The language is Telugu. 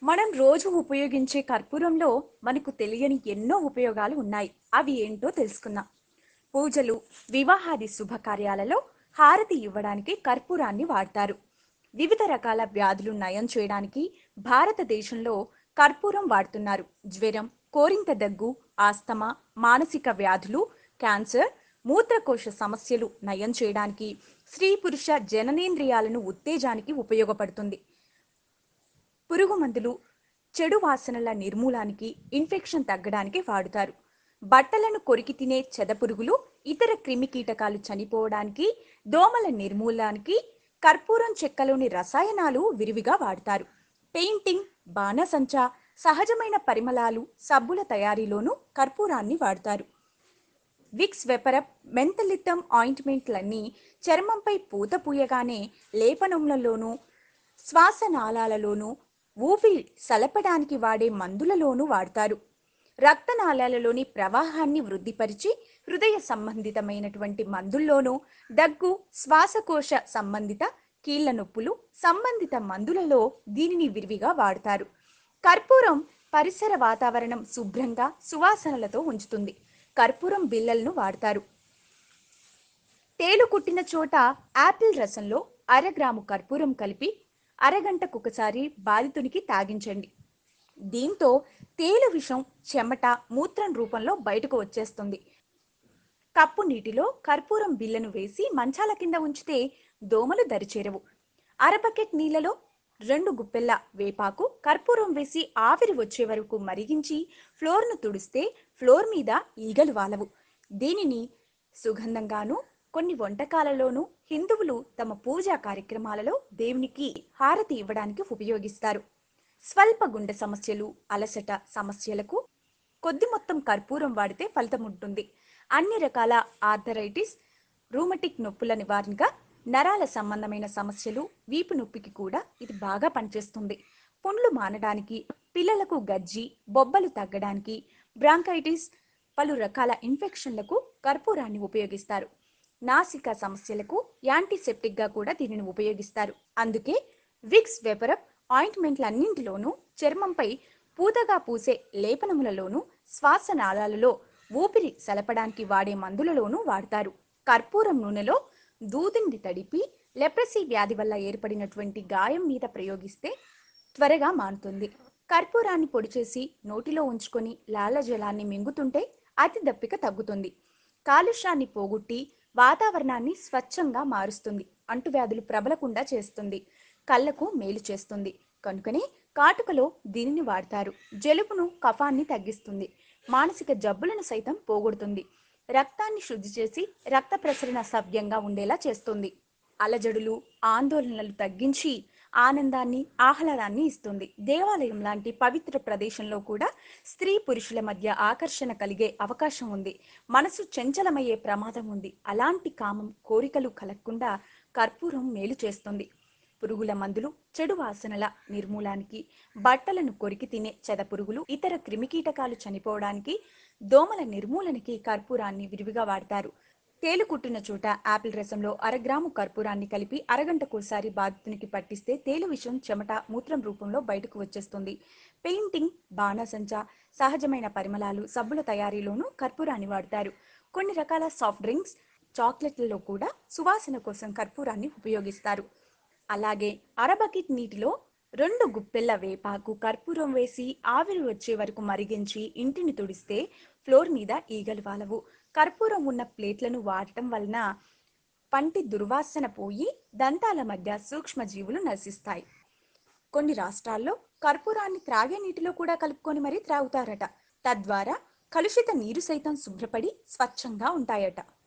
మనం రోజు ఉపయోగించే కర్పూరంలో మనకు తెలియని ఎన్నో ఉపయోగాలు ఉన్నాయి అవి ఏంటో తెలుసుకుందాం పూజలు వివాహాది శుభకార్యాలలో హారతి ఇవ్వడానికి కర్పూరాన్ని వాడతారు వివిధ రకాల వ్యాధులు నయం చేయడానికి భారతదేశంలో కర్పూరం వాడుతున్నారు జ్వరం కోరింత దగ్గు ఆస్తమా మానసిక వ్యాధులు క్యాన్సర్ మూత్రకోశ సమస్యలు నయం చేయడానికి స్త్రీ పురుష జననేంద్రియాలను ఉత్తేజానికి ఉపయోగపడుతుంది పురుగు మందులు చెడు వాసనల నిర్మూలానికి ఇన్ఫెక్షన్ తగ్గడానికి వాడుతారు బట్టలను కొరికి తినే చెదపురుగులు ఇతర క్రిమి కీటకాలు చనిపోవడానికి దోమల నిర్మూలానికి కర్పూరం చెక్కలోని రసాయనాలు విరివిగా వాడతారు పెయింటింగ్ బాణసంచా సహజమైన పరిమళాలు సబ్బుల తయారీలోనూ కర్పూరాన్ని వాడతారు విక్స్ వెపరప్ మెంతలితం ఆయింట్మెంట్లన్నీ చర్మంపై పూత పూయగానే లేపనములలోనూ శ్వాసనాళాలలోనూ ఊపిరి సలపడానికి వాడే మందులలోనూ వాడతారు రక్తనాళాలలోని ప్రవాహాన్ని వృద్ధిపరిచి హృదయ సంబంధితమైనటువంటి మందుల్లోనూ దగ్గు శ్వాసకోశ సంబంధిత కీళ్ల నొప్పులు సంబంధిత మందులలో దీనిని విరివిగా వాడతారు కర్పూరం పరిసర వాతావరణం శుభ్రంగా సువాసనలతో ఉంచుతుంది కర్పూరం బిళ్ళలను వాడతారు తేలు కుట్టిన చోట యాపిల్ రసంలో అరగ్రాము కర్పూరం కలిపి అరగంటకొకసారి బాధితునికి తాగించండి దీంతో తేలు విషం చెమట మూత్రం రూపంలో బయటకు వచ్చేస్తుంది కప్పు నీటిలో కర్పూరం బిళ్ళను వేసి మంచాల కింద ఉంచితే దోమలు దరిచేరవు అర బకెట్ నీళ్లలో రెండు గుప్పెళ్ళ వేపాకు కర్పూరం వేసి ఆవిరి వచ్చే వరకు మరిగించి ఫ్లోర్ను తుడిస్తే ఫ్లోర్ మీద ఈగలు వాలవు దీనిని సుగంధంగాను కొన్ని వంటకాలలోనూ హిందువులు తమ పూజా కార్యక్రమాలలో దేవునికి హారతి ఇవ్వడానికి ఉపయోగిస్తారు స్వల్ప గుండె సమస్యలు అలసట సమస్యలకు కొద్ది మొత్తం కర్పూరం వాడితే ఫలితం ఉంటుంది అన్ని రకాల ఆర్థరైటిస్ రూమటిక్ నొప్పుల నివారణగా నరాల సంబంధమైన సమస్యలు వీపు నొప్పికి కూడా ఇది బాగా పనిచేస్తుంది పుండ్లు మానడానికి పిల్లలకు గజ్జి బొబ్బలు తగ్గడానికి బ్రాంకైటిస్ పలు రకాల ఇన్ఫెక్షన్లకు కర్పూరాన్ని ఉపయోగిస్తారు నాసిక సమస్యలకు యాంటీసెప్టిక్గా కూడా దీనిని ఉపయోగిస్తారు అందుకే విక్స్ వెపరప్ ఆయింట్మెంట్లన్నింటిలోనూ చర్మంపై పూతగా పూసే లేపనములలోనూ శ్వాసనాళాలలో ఊపిరి సలపడానికి వాడే మందులలోనూ వాడతారు కర్పూరం నూనెలో దూదిని తడిపి లెప్రసీ వ్యాధి వల్ల ఏర్పడినటువంటి గాయం మీద ప్రయోగిస్తే త్వరగా మానుతుంది కర్పూరాన్ని పొడి చేసి నోటిలో ఉంచుకొని లాలజలాన్ని మింగుతుంటే అతి దప్పిక తగ్గుతుంది కాలుష్యాన్ని పోగొట్టి వాతావరణాన్ని స్వచ్ఛంగా మారుస్తుంది అంటువ్యాధులు ప్రబలకుండా చేస్తుంది కళ్ళకు మేలు చేస్తుంది కనుకనే కాటుకలో దీనిని వాడతారు జలుబును కఫాన్ని తగ్గిస్తుంది మానసిక జబ్బులను సైతం పోగొడుతుంది రక్తాన్ని శుద్ధి చేసి రక్త ప్రసరణ సవ్యంగా ఉండేలా చేస్తుంది అలజడులు ఆందోళనలు తగ్గించి ఆనందాన్ని ఆహ్లాదాన్ని ఇస్తుంది దేవాలయం లాంటి పవిత్ర ప్రదేశంలో కూడా స్త్రీ పురుషుల మధ్య ఆకర్షణ కలిగే అవకాశం ఉంది మనసు చంచలమయ్యే ప్రమాదం ఉంది అలాంటి కామం కోరికలు కలగకుండా కర్పూరం మేలు చేస్తుంది పురుగుల మందులు చెడు వాసనల నిర్మూలానికి బట్టలను కొరికి తినే చెదపురుగులు ఇతర క్రిమికీటకాలు చనిపోవడానికి దోమల నిర్మూలనకి కర్పూరాన్ని విరివిగా వాడతారు తేలు కుట్టిన చోట ఆపిల్ రసంలో అరగ్రాము కర్పూరాన్ని కలిపి అరగంటకోసారి బాధితునికి పట్టిస్తే తేలు విషం చెమట మూత్రం రూపంలో బయటకు వచ్చేస్తుంది పెయింటింగ్ బాణసంచా సహజమైన పరిమళాలు సబ్బుల తయారీలోనూ కర్పూరాన్ని వాడతారు కొన్ని రకాల సాఫ్ట్ డ్రింక్స్ చాక్లెట్లలో కూడా సువాసన కోసం కర్పూరాన్ని ఉపయోగిస్తారు అలాగే అరబకెట్ నీటిలో రెండు గుప్పెళ్ళ వేపాకు కర్పూరం వేసి ఆవిరి వచ్చే వరకు మరిగించి ఇంటిని తుడిస్తే ఫ్లోర్ మీద ఈగలు వాలవు కర్పూరం ఉన్న ప్లేట్లను వాడటం వలన పంటి దుర్వాసన పోయి దంతాల మధ్య సూక్ష్మజీవులు నశిస్తాయి కొన్ని రాష్ట్రాల్లో కర్పూరాన్ని త్రాగే నీటిలో కూడా కలుపుకొని మరీ త్రాగుతారట తద్వారా కలుషిత నీరు సైతం శుభ్రపడి స్వచ్ఛంగా ఉంటాయట